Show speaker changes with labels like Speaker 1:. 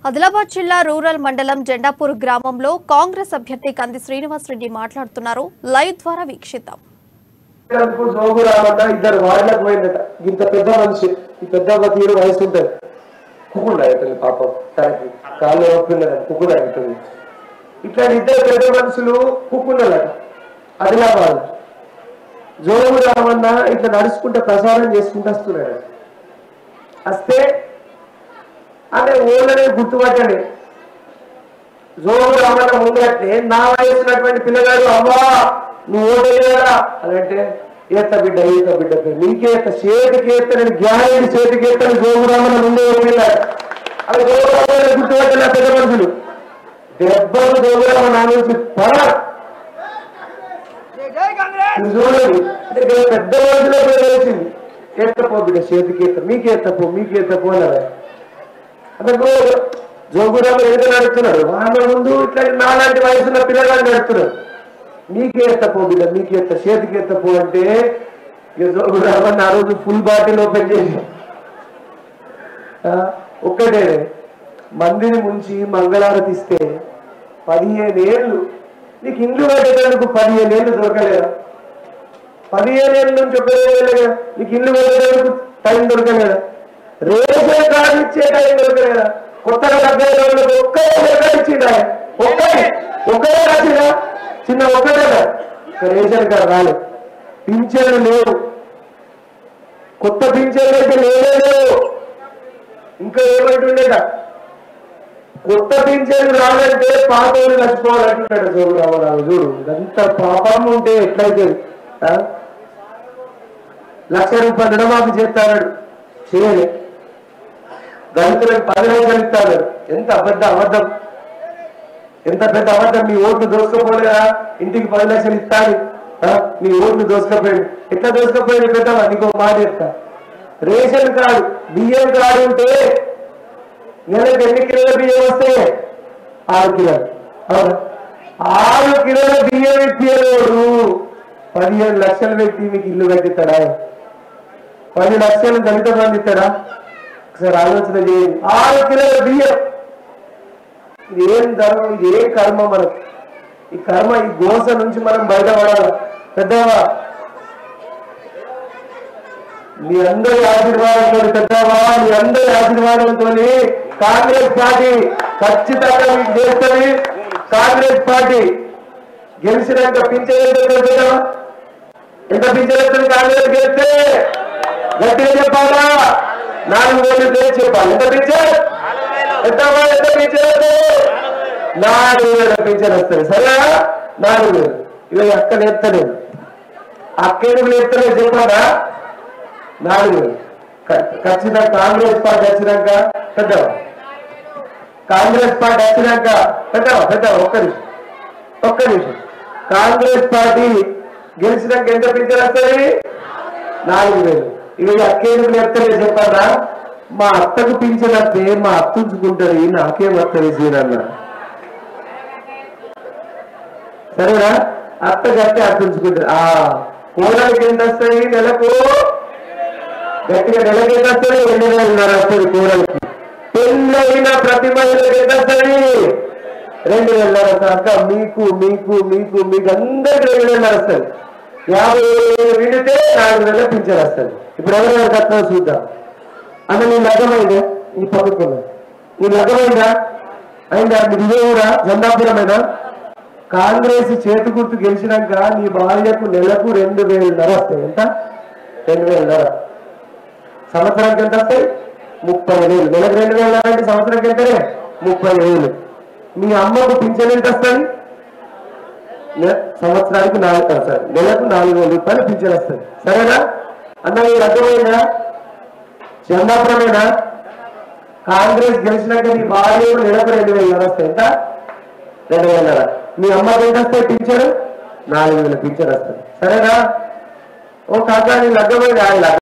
Speaker 1: ఆదిలాబాద్ జిల్లా రూరల్ మండలం జెండాపూర్ గ్రామంలో కాంగ్రెస్ అభ్యర్థి కంది శ్రీనివాసరెడ్డి మాట్లాడుతున్నారు లైవ్ ద్వారా వీక్షిద్దాం
Speaker 2: కడుపు జోగు రావన్న ఇద్దరు వాళ్ళకి పోయిందట ఇంత పెద్ద మనిషి ఈ పెద్ద ఒక తీరు వయసు ఉంటుంది కుకుండా అవుతుంది పాపం తనకి కాళ్ళు ఒప్పుకున్నది కుకుండా అవుతుంది ఇట్లా ఇద్దరు పెద్ద మనుషులు కుక్కున్నదట ఆదిలాబాద్ జోగు రామన్న ఇట్లా నడుచుకుంటే ప్రసారం చేసుకుంటూ వస్తున్నాడు వస్తే ఆమె ఓళ్ళనే గుర్తుపట్టాడు జోగు రామన్న ముందట్నే నా వయసున్నటువంటి పిల్లగాడు అవ్వా నువ్వు ఓటేయరా అని అంటే ఏత బిడ్డ ఈత బిడ్డ నీకేత చేతికి ఏత నేను గ్యారెంటీ చేతికి ఏతని జోగు రామన్న ముందే ఓడిపోయాడు అవి జోగు రామన్న గుర్తుపట్టిన పెద్ద మనుషులు దెబ్బలు జోగు రామన్న నా నుంచి పడ ఇది చూడండి అంటే ఇక్కడ పెద్ద మనుషులే తెలిసింది ఎత్తపో బిడ్డ చేతికి ఎత్త మీకే ఎత్తపో మీకే ఎత్తపో అన్నారు అతను జోగురామ ఏదో నడుస్తున్నాడు వాళ్ళ ముందు ఇట్లా నాలాంటి వయసున్న పిల్లగాడు నడుస్తున్నాడు నీకే ఎత్తపో బిడ్డ నీకే ఎత్త చేతికి ఎత్తపో అంటే ఇక జోగురామని ఆ రోజు ఫుల్ బాటిల్ ఓపెన్ చేసి ఆ, ఒక్కటే మందిని ముంచి మంగళారతి ఇస్తే పదిహేను ఏళ్ళు నీకు ఇండ్లు కట్టేందుకు పదిహేను ఏళ్ళు దొరకలేదా పదిహేను ఏళ్ళ నుంచి ఒక ఏళ్ళగా నీకు ఇల్లు వెళ్ళడానికి టైం దొరకలేదా రేషన్ కార్డు ఇచ్చే టైం దొరకలేదా కొత్తగా డెబ్బై రోజులకు ఒక్కడే రేషన్ ఇచ్చిందా ఒక్కడే ఒక్కడే రాసిందా చిన్న ఒక్కటేనా ఒక రేషన్ కార్డు రాలేదు పింఛన్లు లేవు కొత్త పింఛన్లు అయితే లేవే లేవు ఇంకా ఏమంటుండేదా కొత్త పింఛన్లు రాలంటే పాత వాళ్ళు చచ్చిపోవాలంటున్నాడు చూడు రామరావు చూడు ఎంత పాపం ఉంటే ఎట్లయితే ఆ? లక్ష రూపాయలు రుణమాఫీ చేస్తాడు చేయలే దళితులకు పది లక్షలు ఇస్తాడు ఎంత అబద్ధ అబద్ధం ఎంత పెద్ద అబద్ధం మీ ఓట్లు దోసుకపోలేదా ఇంటికి పది లక్షలు ఇస్తాడు ఆ? మీ ఓట్లు దోసుకపోయాడు ఎట్లా దోసుకపోయాడు పెద్దవా నీకు ఒక మాట చెప్తా రేషన్ కార్డు బియ్యం కార్డు ఉంటే నెలకు ఎన్ని కిలోల బియ్యం వస్తే ఆరు కిలోలు అవునా ఆరు కిలోల బియ్యం ఇప్పియలేడు పదిహేను లక్షలు పెట్టి మీకు ఇల్లు కట్టిస్తాడా పది లక్షలు దళిత మంది ఇస్తాడా ఒకసారి ఆలోచన చేయండి ఆరు కిలోల బియ్యం ఇది ఏం ధర్మం ఇది ఏ కర్మ మనకు ఈ కర్మ ఈ గోస నుంచి మనం బయటపడాలి పెద్దవా మీ అందరి ఆశీర్వాదంతో పెద్దవా మీ అందరి ఆశీర్వాదంతో కాంగ్రెస్ పార్టీ ఖచ్చితంగా మీకు చేస్తుంది కాంగ్రెస్ పార్టీ గెలిచినాక పింఛన్ ఎంత పెద్దవా ఎంత పింఛన్ వస్తుంది కాంగ్రెస్ గెలిస్తే గట్టిగా చెప్పాలా నాలుగు వేలు చేసి చెప్పాలి ఎంత పింఛన్ ఎంత ఎంత పింఛన్ వస్తుంది నాలుగు వేల పింఛన్ వస్తుంది సరేనా నాలుగు వేలు ఇవి అక్క నేర్తలేదు అక్క ఎందుకు నేర్తలేదు చెప్పాలా నాలుగు వేలు క- ఖచ్చితంగా కాంగ్రెస్ పార్టీ వచ్చినాక పెద్దవా కాంగ్రెస్ పార్టీ వచ్చినాక పెద్దవా పెద్దవా ఒక్క నిమిషం ఒక్క నిమిషం కాంగ్రెస్ పార్టీ గెలిచినాక ఎంత పింఛన్ వస్తుంది నాలుగు వేలు ఇవి అక్కేందుకు నేర్తలేదు చెప్పారా మా అత్తకు పింఛన్ వస్తే మా అత్త ఉంచుకుంటుంది నాకేం వస్తుంది సీనన్న సరేనా అత్త కట్టి అత్త ఉంచుకుంటుంది ఆ కోడలికి ఎంత వస్తాయి నెలకు గట్టిగా నెలకి ఎంత వస్తుంది రెండు వేలున్నర వస్తుంది కోడలికి పెళ్ళైన ప్రతి మహిళకి ఎంత వస్తుంది రెండు వేలున్నర వస్తుంది అక్క మీకు మీకు మీకు మీకు అందరికి రెండు వేలున్నర వస్తుంది యాభై వేలు విడితే నాలుగు వేల పింఛన్ వస్తుంది ఇప్పుడు ఎవరెవరు కట్టినా చూద్దాం అన్న నీ లగ్గమైందా నీ పక్కకున్నా నీ లగ్గమైందా అయిందా మీరు ఇదే ఊరా జందాపురమైనా కాంగ్రెస్ చేతి గుర్తు గెలిచినాక నీ భార్యకు నెలకు రెండు వేలున్నర వస్తాయి ఎంత రెండు వేలున్నర సంవత్సరానికి ఎంత వస్తాయి ముప్పై వేలు నెలకు రెండు వేలు అంటే సంవత్సరానికి ఎంతనే ముప్పై వేలు మీ అమ్మకు పింఛన్ ఎంత వస్తుంది నె- సంవత్సరానికి నాలుగు సార్ నెలకు నాలుగు వేల రూపాయలు పింఛన్ వస్తుంది సరేనా అన్న మీరు అర్థమైందా చందాపురమేనా కాంగ్రెస్ గెలిచినాక నీ భార్య నెలకు రెండు వేలు వస్తాయి ఎంత రెండు వేల మీ అమ్మకి ఎంత వస్తాయి పింఛన్ నాలుగు వేల పింఛన్ వస్తుంది సరేనా ఓ కాకా నీ లగ్గమైంది ఆయన